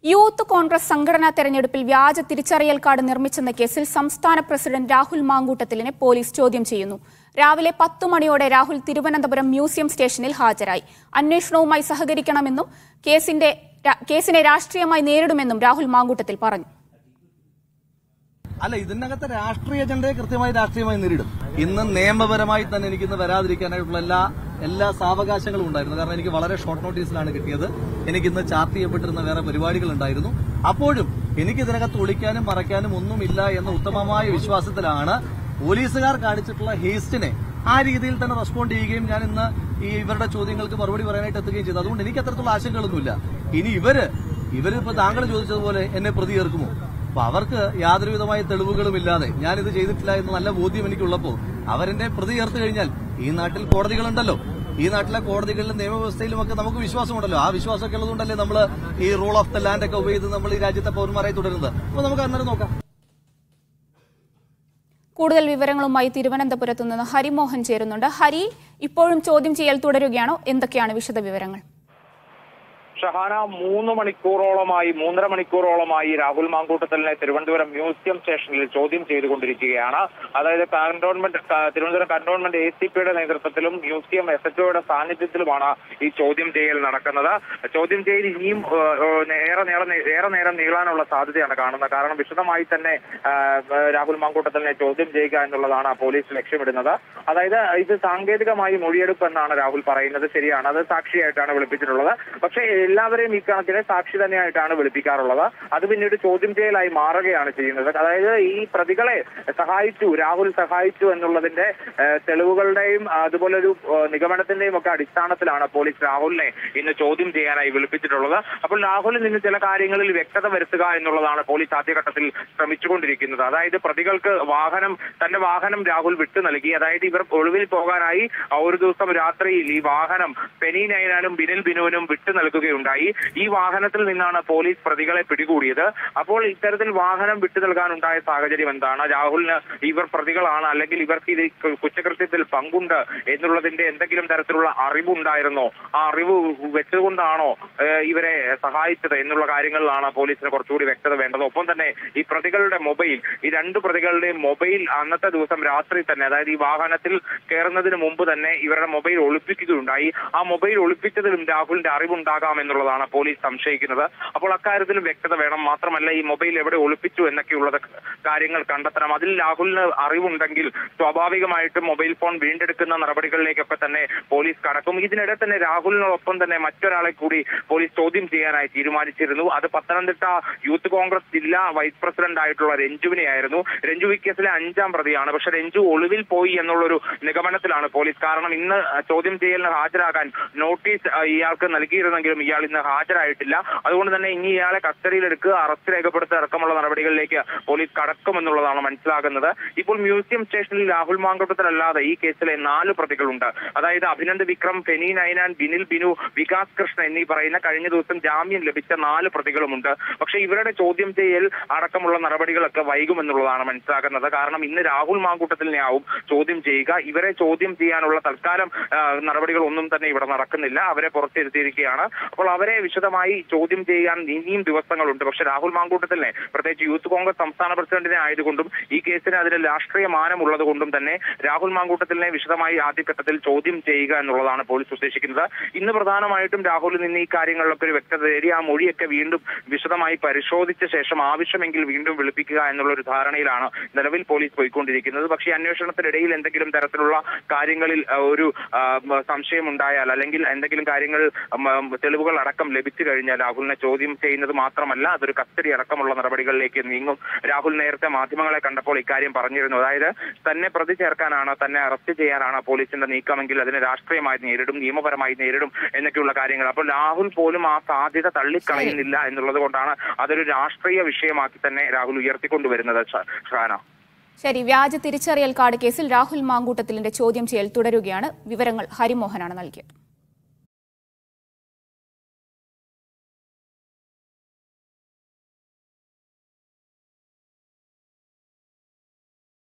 youth Congress സംഘടനാ തെരഞ്ഞെടുപ്പിൽ വ്യാജ തിരിച്ചറിയൽ കാർഡ് നിർമ്മിച്ചെന്ന കേസിൽ സംസ്ഥാന പ്രസിഡന്റ് രാഹുൽ മാങ്കൂട്ടത്തിലിനെ പോലീസ് ചോദ്യം ചെയ്യുന്നു രാവിലെ പത്തു മണിയോടെ രാഹുൽ തിരുവനന്തപുരം മ്യൂസിയം സ്റ്റേഷനിൽ ഹാജരായി അന്വേഷണവുമായി സഹകരിക്കണമെന്നും കേസിന്റെ രാ- കേസിനെ രാഷ്ട്രീയമായി നേരിടുമെന്നും രാഹുൽ മാങ്കൂട്ടത്തിൽ പറഞ്ഞു അല്ല ഇതിനകത്തെ രാഷ്ട്രീയ അജണ്ടയെ കൃത്യമായി രാഷ്ട്രീയമായി നേരിടും ഇന്ന് നിയമപരമായി തന്നെ എനിക്കിന്ന് വരാതിരിക്കാനായിട്ടുള്ള എല്ലാ എല്ലാ സാവകാശങ്ങളും ഉണ്ടായിരുന്നു കാരണം എനിക്ക് വളരെ ഷോർട്ട് നോട്ടീസിലാണ് കിട്ടിയത് എനിക്കിന്ന് ചാർട്ട് ചെയ്യപ്പെട്ടിരുന്ന വേറെ പരിപാടികൾ ഉണ്ടായിരുന്നു അപ്പോഴും എനിക്ക് ഇതിനകത്ത് ഒളിക്കാനും മറയ്ക്കാനും ഒന്നുമില്ല എന്ന ഉത്തമമായ വിശ്വാസത്തിലാണ് പോലീസുകാർ കാണിച്ചിട്ടുള്ള ഹേസ്റ്റിനെ ആ രീതിയിൽ തന്നെ റെസ്പോണ്ട് ചെയ്യുകയും ഞാൻ ഇന്ന് ഈ ഇവരുടെ ചോദ്യങ്ങൾക്ക് മറുപടി പറയാനായിട്ട് എത്തുകയും ചെയ്തു അതുകൊണ്ട് എനിക്ക് അത്തരത്തിലുള്ള ആശങ്കകളൊന്നുമില്ല ഇനി ഇവര് ഇവരിപ്പോ താങ്കൾ ചോദിച്ചതുപോലെ എന്നെ പ്രതി ചേർക്കുമോ അപ്പൊ അവർക്ക് യാതൊരു വിധമായ തെളിവുകളും ഇല്ലാതെ ഞാൻ ഇത് ചെയ്തിട്ടില്ല എന്ന് നല്ല ബോധ്യം എനിക്കുള്ളപ്പോൾ അവരെന്നെ പ്രതി ചേർത്ത് കഴിഞ്ഞാൽ ഈ നാട്ടിൽ കോടതികളുണ്ടല്ലോ ഈ നാട്ടിലെ കോടതികളിലും നിയമവ്യവസ്ഥയിലും ഒക്കെ നമുക്ക് വിശ്വാസമുണ്ടല്ലോ ആ വിശ്വാസമൊക്കെ ഉള്ളതുകൊണ്ടല്ലേ നമ്മൾ ഈ റൂൾ ഓഫ് ദ ലാൻഡ് ഒക്കെ ഉപയോഗിച്ച് നമ്മൾ ഈ രാജ്യത്തെ പൗരന്മാരായി തുടരുന്നത് അപ്പൊ നമുക്ക് അന്നേരം നോക്കാം കൂടുതൽ വിവരങ്ങളുമായി തിരുവനന്തപുരത്ത് നിന്ന് ഹരിമോഹൻ ചേരുന്നുണ്ട് ഹരി ഇപ്പോഴും ചോദ്യം ചെയ്യൽ തുടരുകയാണോ എന്തൊക്കെയാണ് വിശദ വിവരങ്ങൾ ഷഹാന മൂന്ന് മണിക്കൂറോളമായി മൂന്നര മണിക്കൂറോളമായി രാഹുൽ മാങ്കൂട്ടത്തലിനെ തിരുവനന്തപുരം മ്യൂസിയം സ്റ്റേഷനിൽ ചോദ്യം ചെയ്തുകൊണ്ടിരിക്കുകയാണ് അതായത് കന്റോൺമെന്റ് ക- തിരുവനന്തപുരം കന്റോൺമെന്റ് എ സി പിയുടെ നേതൃത്വത്തിലും മ്യൂസിയം എസ് എച്ച് ഒയുടെ സാന്നിധ്യത്തിലുമാണ് ഈ ചോദ്യം ചെയ്യൽ നടക്കുന്നത് ചോദ്യം ചെയ്യൽ ഇനിയും ഏഹ്, ഏഹ്, ഏറെ നേരം ഏറെ നേരം നീളാനുള്ള സാധ്യതയാണ് കാണുന്നത് കാരണം വിശദമായി തന്നെ ഏഹ്, രാഹുൽ മാങ്കൂട്ടത്തലിനെ ചോദ്യം ചെയ്യുക എന്നുള്ളതാണ് പോലീസ് ലക്ഷ്യമിടുന്നത് അതായത് ഇത് സാങ്കേതികമായി മൊഴിയെടുപ്പ് എന്നാണ് രാഹുൽ പറയുന്നത് ശരിയാണ് അത് സാക്ഷിയായിട്ടാണ് വിളിപ്പിച്ചിട്ടുള്ളത് പക്ഷേ എല്ലാവരെയും ഈ കണക്കിന് സാക്ഷി തന്നെയായിട്ടാണ് വിളിപ്പിക്കാറുള്ളത് അത് പിന്നീട് ചോദ്യം ചെയ്യലായി മാറുകയാണ് ചെയ്യുന്നത് അതായത് ഈ പ്രതികളെ സഹായിച്ചു രാഹുൽ സഹായിച്ചു എന്നുള്ളതിന്റെ ഏഹ്, തെളിവുകളുടെയും അതുപോലെ ഒരു ഏഹ്, നിഗമനത്തിന്റെയും ഒക്കെ അടിസ്ഥാനത്തിലാണ് പോലീസ് രാഹുലിനെ ഇന്ന് ചോദ്യം ചെയ്യാനായി വിളിപ്പിച്ചിട്ടുള്ളത് അപ്പോൾ രാഹുലിൽ നിന്ന് ചില കാര്യങ്ങളിൽ വ്യക്തത വരുത്തുക എന്നുള്ളതാണ് പോലീസ് ആദ്യഘട്ടത്തിൽ ശ്രമിച്ചുകൊണ്ടിരിക്കുന്നത് അതായത് പ്രതികൾക്ക് വാഹനം തന്റെ വാഹനം രാഹുൽ വിട്ടു നൽകി അതായത് ഇവർ ഒളിവിൽ പോകാനായി ആ ഒരു ദിവസം രാത്രിയിൽ ഈ വാഹനം പെനി നയനാനും ബിനിൽ ബിനുവിനും വിട്ടു നൽകുകയുണ്ടായി ഈ വാഹനത്തിൽ നിന്നാണ് പോലീസ് പ്രതികളെ പിടികൂടിയത് അപ്പോൾ ഇത്തരത്തിൽ വാഹനം വിട്ടു നൽകാനുണ്ടായ സാഹചര്യം എന്താണ് രാഹുലിന് ഇവർ പ്രതികളാണ് അല്ലെങ്കിൽ ഇവർക്ക് ഇത് കുറ്റകൃത്യത്തിൽ പങ്കുണ്ട് എന്നുള്ളതിന്റെ എന്തെങ്കിലും തരത്തിലുള്ള അറിവുണ്ടായിരുന്നോ ആ അറിവ് വെച്ചുകൊണ്ടാണോ ഏഹ്, ഇവരെ സഹായിച്ചത് എന്നുള്ള കാര്യങ്ങളിലാണ് പോലീസിന് കുറച്ചുകൂടി വ്യക്തത വേണ്ടത് ഒപ്പം തന്നെ ഈ പ്രതികളുടെ മൊബൈൽ ഈ രണ്ട് പ്രതികളുടെയും മൊബൈൽ അന്നത്തെ ദിവസം രാത്രി തന്നെ അതായത് ഈ വാഹനത്തിൽ കയറുന്നതിന് മുമ്പ് തന്നെ ഇവരുടെ മൊബൈൽ ഒളിപ്പിക്കുകയുണ്ടായി ആ മൊബൈൽ ഒളിപ്പിച്ചതിലും രാഹുലിന്റെ അറിവുണ്ടാകാം എന്നുള്ളതാണ് പോലീസ് സംശയിക്കുന്നത് അപ്പോൾ അക്കാര്യത്തിലും വ്യക്തത വേണം മാത്രമല്ല ഈ മൊബൈൽ എവിടെ ഒളിപ്പിച്ചു എന്നൊക്കെയുള്ളത് കാര്യങ്ങൾ കണ്ടെത്തണം അതിൽ രാഹുലിന് അറിവുണ്ടെങ്കിൽ സ്വാഭാവികമായിട്ടും മൊബൈൽ ഫോൺ വീണ്ടെടുക്കുന്ന നടപടികളിലേക്കൊക്കെ തന്നെ പോലീസ് കടക്കും ഇതിനിടെ തന്നെ രാഹുലിനോടൊപ്പം തന്നെ മറ്റൊരാളെ കൂടി പോലീസ് ചോദ്യം ചെയ്യാനായി തീരുമാനിച്ചിരുന്നു അത് പത്തനംതിട്ട യൂത്ത് കോൺഗ്രസ് ജില്ലാ വൈസ് പ്രസിഡന്റ് ആയിട്ടുള്ള രഞ്ജുവിനെയായിരുന്നു രഞ്ജു ഈ കേസിലെ അഞ്ചാം പ്രതിയാണ് പക്ഷെ രഞ്ജു ഒളിവിൽ പോയി എന്നുള്ളൊരു നിഗമനത്തിലാണ് പോലീസ് കാരണം ഇന്ന് ചോദ്യം ചെയ്യലിന് ഹാജരാകാൻ നോട്ടീസ് ആ, ഇയാൾക്ക് നൽകിയിരുന്നെങ്കിലും ഇയാൾ ഇന്ന് ഹാജരായിട്ടില്ല അതുകൊണ്ട് തന്നെ ഇനി ഇയാളെ കസ്റ്റഡിയിലെടുക്കുക അറസ്റ്റ് രേഖപ്പെടുത്തുക അടക്കമുള്ള നടപടികളിലേക്ക് പോലീസ് കടക്കുമെന്നുള്ളതാണ് മനസ്സിലാകുന്നത് ഇപ്പോൾ മ്യൂസിയം സ്റ്റേഷനിൽ രാഹുൽ മാങ്കോട്ടത്തിലല്ലാതെ ഈ കേസിലെ നാല് പ്രതികളുണ്ട് അതായത് അഭിനന്ദ് വിക്രം ഫെനി നൈനാൻ ബിനിൽ ബിനു വികാസ് കൃഷ്ണ എന്നീ പറയുന്ന കഴിഞ്ഞ ദിവസം ജാമ്യം ലഭിച്ച നാല് പ്രതികളുമുണ്ട് പക്ഷേ ഇവരുടെ ചോദ്യം ചെയ്യൽ അടക്കമുള്ള നടപടികളൊക്കെ വൈകുമെന്നുള്ളതാണ് മനസ്സിലാക്കുന്നത് കാരണം ഇന്ന് രാഹുൽ മാങ്കൂട്ടത്തിനെ ആവും ചോദ്യം ചെയ്യുക ഇവരെ ചോദ്യം ചെയ്യാനുള്ള തൽക്കാലം ആ, നടപടികളൊന്നും തന്നെ ഇവിടെ നടക്കുന്നില്ല അവരെ പുറത്തിരുത്തിയിരിക്കുകയാണ് അപ്പോൾ അവരെ വിശദമായി ചോദ്യം ചെയ്യാൻ ഇനിയും ദിവസങ്ങളുണ്ട് പക്ഷെ രാഹുൽ മാങ്കൂട്ടത്തിനെ പ്രത്യേകിച്ച് യൂത്ത് കോൺഗ്രസ് സംസ്ഥാന പ്രസിഡന്റിനെ ആയതുകൊണ്ടും ഈ കേസിന് അതിന് രാഷ്ട്രീയ മാനമുള്ളത് കൊണ്ടും തന്നെ രാഹുൽ മാങ്കൂട്ടത്തിനെ വിശദമായി ആദ്യഘട്ടത്തിൽ ചോദ്യം ചെയ്യുക എന്നുള്ളതാണ് പോലീസ് ഉദ്ദേശിക്കുന്നത് ഇന്ന് പ്രധാനമായിട്ടും രാഹുലിൽ നിന്ന് ഈ കാര്യങ്ങളിലൊക്കെ ഒരു വ്യക്തത തേടി ആ മൊഴിയൊക്കെ വീണ്ടും വിശദമായി പരിശോധിച്ച ശേഷം ആവശ്യമെങ്കിൽ വീണ്ടും വിളിപ്പിക്കുക എന്നുള്ള ഒരു ധാരണയിലാണ് നിലവിൽ പോലീസ് പോയിക്കൊണ്ടിരിക്കുന്നത് പക്ഷേ ഈ അന്വേഷണത്തിനിടയിൽ എന്തെങ്കിലും തരത്തിലുള്ള കാര്യങ്ങളിൽ ആ, ഒരു ആ, മ, സംശയമുണ്ടായാൽ അല്ലെങ്കിൽ എന്തെങ്കിലും കാര്യങ്ങൾ മ, തെളിവുകൾ അടക്കം ലഭിച്ചു കഴിഞ്ഞാൽ രാഹുലിനെ ചോദ്യം ചെയ്യുന്നത് മാത്രമല്ല അതൊരു കസ്റ്റഡി അടക്കമുള്ള നടപടികളിലേക്ക് നീങ്ങും രാഹുൽ നേരത്തെ മാധ്യമങ്ങളെ കണ്ടപ്പോൾ ഇക്കാര്യം പറഞ്ഞിരുന്നു അതായത് തന്നെ പ്രതി ചേർക്കാനാണ് തന്നെ അറസ്റ്റ് ചെയ്യാനാണ് പോലീസിന്റെ നീക്കമെങ്കിൽ അതിനെ രാഷ്ട്രീയമായി നേരിടും നിയമപരമായി നേരിടും എന്നൊക്കെയുള്ള കാര്യങ്ങൾ അപ്പോൾ രാഹുൽ പോലും ആ സാധ്യത തള്ളിക്കളയുന്നില്ല എന്നുള്ളത് കൊണ്ടാണ് അതൊരു രാഷ്ട്രീയ വിഷയമാക്കി തന്നെ രാഹുൽ ഉയർത്തിക്കൊണ്ടുവരുന്നത് ഷ- ഷാന ശരി വ്യാജ തിരിച്ചറിയൽ കാർഡ് കേസിൽ രാഹുൽ മാങ്കൂട്ടത്തിലിന്റെ ചോദ്യം ചെയ്യൽ തുടരുകയാണ് വിവരങ്ങൾ ഹരിമോഹനാണ് നൽകിയത്